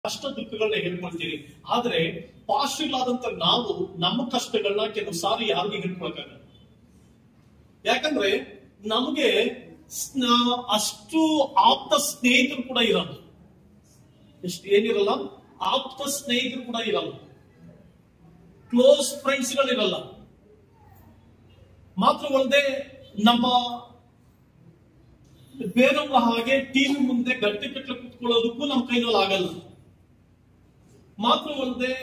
ಕಷ್ಟ ದುಃಖಗಳನ್ನ ಹೇಳ್ಕೊಳ್ತೀವಿ ಆದ್ರೆ ಪಾಸ್ಟರ್ಗಳಾದಂತ ನಾವು ನಮ್ಮ ಕಷ್ಟಗಳನ್ನ ಕೆಲವು ಸಾರಿ ಯಾರಿಗೆ ಹೇಳ್ಕೊಳಕ್ಕಾಗಲ್ಲ ಯಾಕಂದ್ರೆ ನಮಗೆ ಸ್ನ- ಅಷ್ಟು ಆಪ್ತ ಸ್ನೇಹಿತರು ಕೂಡ ಇರಲ್ಲ ಎಷ್ಟು ಏನಿರಲ್ಲ ಆಪ್ತ ಸ್ನೇಹಿತರು ಕೂಡ ಇರಲ್ಲ ಕ್ಲೋಸ್ ಫ್ರೆಂಡ್ಸ್ ಗಳಿರಲ್ಲ ಮಾತ್ರವಲ್ಲದೆ ನಮ್ಮ ಬೇರೆಯವರ ಹಾಗೆ ಟಿವಿ ಮುಂದೆ ಗಂಟೆ ಕಟ್ಟಲೆ ಕುತ್ಕೊಳ್ಳೋದಕ್ಕೂ ನಮ್ಮ ಕೈನಲ್ಲಿ ಆಗಲ್ಲ ಮಾತ್ರವಲ್ಲದೆ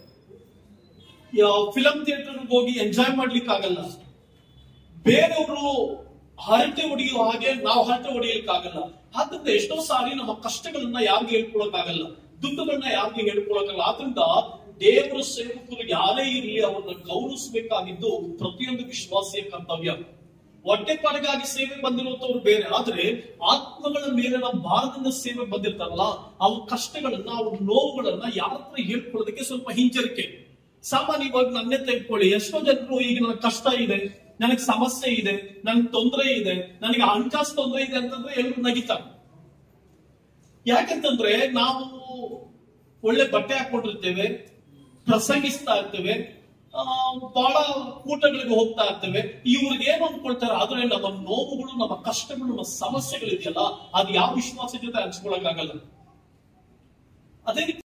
ಫಿಲಂ ಥಿಯೇಟರ್ ಹೋಗಿ ಎಂಜಾಯ್ ಮಾಡ್ಲಿಕ್ಕೆ ಆಗಲ್ಲ ಬೇರೆಯವರು ಹರಟೆ ಹೊಡೆಯೋ ಹಾಗೆ ನಾವು ಹರಟೆ ಹೊಡೆಯಲಿಕ್ಕೆ ಆಗಲ್ಲ ಆದ್ರಿಂದ ಎಷ್ಟೋ ಸಾರಿ ನಮ್ಮ ಕಷ್ಟಗಳನ್ನ ಯಾರಿಗೆ ಹೇಳ್ಕೊಳಕ್ಕಾಗಲ್ಲ ದುಃಖಗಳನ್ನ ಯಾರಿಗೆ ಹೇಳ್ಕೊಳಕ್ಕಾಗಲ್ಲ ಆದ್ರಿಂದ ದೇವರ ಸೇವಕರು ಯಾರೇ ಇರಲಿ ಅವರನ್ನ ಗೌರವಿಸಬೇಕಾಗಿದ್ದು ಪ್ರತಿಯೊಂದು ವಿಶ್ವಾಸಿಯ ಕರ್ತವ್ಯ ಹೊಟ್ಟೆಪಾಡಿಗಾಗಿ ಸೇವೆ ಬಂದಿರುವಂತವ್ರು ಬೇರೆ ಆದ್ರೆ ಆತ್ಮಗಳ ಮೇಲೆ ನಮ್ಮ ಭಾರತದಿಂದ ಸೇವೆ ಬಂದಿರ್ತಾರಲ್ಲ ಅವ್ರ ಕಷ್ಟಗಳನ್ನ ಅವ್ರ ನೋವುಗಳನ್ನ ಯಾರ ಹತ್ರ ಹೇಳ್ಕೊಳ್ಳೋದಕ್ಕೆ ಸ್ವಲ್ಪ ಹಿಂಜರಿಕೆ ಸಾಮಾನ್ಯವಾಗಿ ನನ್ನೇ ತೆಗೆದುಕೊಳ್ಳಿ ಎಷ್ಟೋ ಜನರು ಈಗ ನನಗೆ ಕಷ್ಟ ಇದೆ ನನಗೆ ಸಮಸ್ಯೆ ಇದೆ ನನಗೆ ತೊಂದರೆ ಇದೆ ನನಗೆ ಹಣಕಾಸು ತೊಂದರೆ ಇದೆ ಅಂತಂದ್ರೆ ಎಲ್ಲರೂ ನಗಿತಾರೆ ಯಾಕಂತಂದ್ರೆ ನಾವು ಒಳ್ಳೆ ಬಟ್ಟೆ ಹಾಕೊಂಡಿರ್ತೇವೆ ಪ್ರಸಂಗಿಸ್ತಾ ಇರ್ತೇವೆ ಆ, ಬಹಳ ಕೂಟಗಳಿಗೆ ಹೋಗ್ತಾ ಇರ್ತೇವೆ ಇವ್ರಿಗೆ ಏನು ಅನ್ಕೊಳ್ತಾರೆ ಆದ್ರೆ ನಮ್ಮ ನೋವುಗಳು ನಮ್ಮ ಕಷ್ಟಗಳು ನಮ್ಮ ಸಮಸ್ಯೆಗಳಿದೆಯಲ್ಲ ಅದು ಯಾವ ವಿಶ್ವಾಸ ಜೊತೆ ಹಂಚ್ಕೊಳಕ್ಕಾಗಲ್ಲ ಅದೇ ರೀತಿ